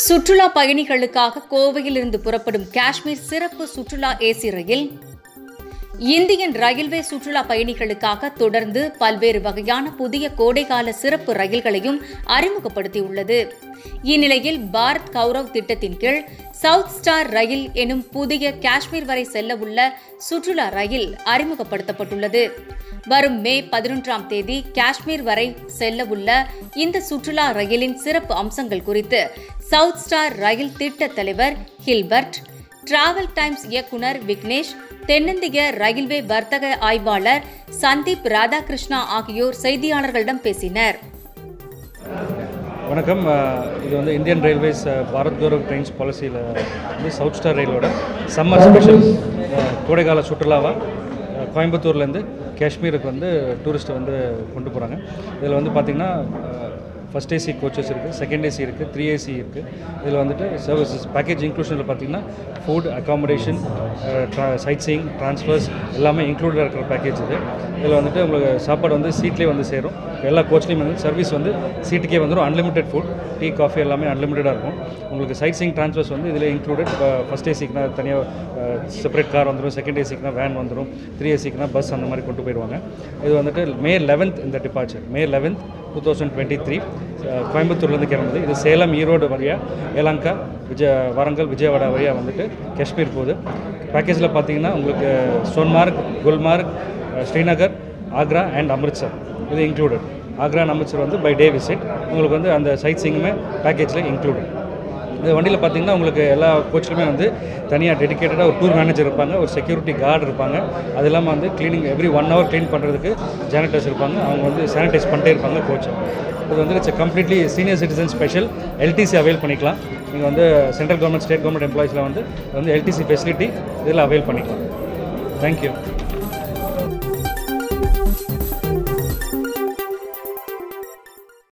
சுற்றுலா பயணிகளுக்காக கோவையிலிருந்து புறப்படும் காஷ்மீர் சிறப்பு சுற்றுலா ஏசி ரயில் இந்தியன் ரயில்வே சுற்றுலா பயணிகளுக்காக தொடர்ந்து பல்வேறு வகையான புதிய கோடைகால சிறப்பு ரயில்களையும் அறிமுகப்படுத்தியுள்ளது இந்நிலையில் பாரத் கௌரவ் திட்டத்தின் கீழ் சவுத் ஸ்டார் ரயில் எனும் புதிய காஷ்மீர் வரை செல்ல உள்ள சுற்றுலா ரயில் அறிமுகப்படுத்தப்பட்டுள்ளது வரும் மே பதினொன்றாம் தேதி காஷ்மீர் வரை செல்ல உள்ள இந்த சுற்றுலா ரயிலின் சிறப்பு அம்சங்கள் குறித்து சவுத் ஸ்டார் ரயில் திட்ட தலைவர் ஹில்பர்ட் டிராவல் டைம்ஸ் இயக்குனர் விக்னேஷ் தென்னிந்திய ரயில்வே வர்த்தக ஆய்வாளர் சந்தீப் ராதாகிருஷ்ணா ஆகியோர் செய்தியாளர்களிடம் பேசினர் வணக்கம் அஹ், இது வந்து Indian Railways ah, Bharat Gaurav trains பாலிசியில் வந்து சவுத் ஸ்டார் ரயிலோட சம்மர் ஸ்பெஷல் அஹ், கோடைக்கால சுற்றுலாவாக கோயம்புத்தூர்லேருந்து காஷ்மீருக்கு வந்து டூரிஸ்ட்டை வந்து கொண்டு போகிறாங்க இதில் வந்து பார்த்திங்கன்னா ஃபஸ்ட் ஏசி கோச்சஸ் இருக்குது செகண்ட் ஏசி இருக்குது த்ரீ ஏசி இருக்குது இதில் வந்துட்டு சர்வீசஸ் பேக்கேஜ் இன்க்ளூஷனில் பார்த்தீங்கன்னா food accommodation sightseeing transfers எல்லாமே இன்க்ளூடாக இருக்கிற பேக்கேஜ் இது இதில் வந்துட்டு உங்களுக்கு சாப்பாடு வந்து சீட்லேயே வந்து சேரும் எல்லா கோச்லேயும் வந்து சர்வீஸ் வந்து சீட்டுக்கே வந்துடும் அன்லிமிட்டெட் ஃபுட் டீ காஃபி எல்லாமே அன்லிமிட்டடாக இருக்கும் உங்களுக்கு சைட் சீயிங் ட்ரான்ஸ்ஃபர்ஸ் வந்து இதில் இன்க்ளூடட் ஃபஸ்ட் ஏசிக்குனா தனியாக செப்பரேட் கார் வந்துடும் செகண்ட் ஏசிக்குனா வேன் வந்துடும் த்ரீ ஏசிக்குனா பஸ் அந்த மாதிரி கொண்டு போயிடுவாங்க இது வந்துட்டு மே லெவன்த் இந்த departure May eleventh two thousand twenty three கோயம்புத்தூர்லேருந்து கிளம்புது இது சேலம் ஈரோடு வழியாக ஏலங்கா விஜய வரங்கல் விஜயவாடா வழியாக வந்துட்டு காஷ்மீர் போகுது பேக்கேஜில் பார்த்தீங்கன்னா உங்களுக்கு சோன்மார்க் குல்மார்க் அஹ், ஸ்ரீநகர் ஆக்ரா அண்ட் அம்ரித்சர் இது இன்க்ளூடட் ஆக்ரா and அம்ரித்சர் வந்து பை டே விசிட் உங்களுக்கு வந்து அந்த சைட் சீங்குமே பேக்கேஜில் இன்க்ளூடட் இந்த வண்டியில் பார்த்தீங்கன்னா உங்களுக்கு எல்லா கோச்சிலுமே வந்து தனியாக டெடிகேட்டடாக ஒரு டூர் மேனேஜர் இருப்பாங்க ஒரு செக்யூரிட்டி கார்டு இருப்பாங்க அது இல்லாமல் வந்து cleaning every one hour clean பண்ணுறதுக்கு ஜானிட்டர்ஸ் இருப்பாங்க அவங்க வந்து சானிடைஸ் பண்ணிட்டே இருப்பாங்க கோச் இது வந்து it's completely senior citizen special LTC avail பண்ணிக்கலாம் நீங்கள் வந்து சென்ட்ரல் கவர்மெண்ட் ஸ்டேட் கவர்மெண்ட் எம்ப்ளாயிஸில் வந்து வந்து எல்டிசி ஃபெசிலிட்டி இதில் அவைல் பண்ணிக்கலாம் தேங்க்யூ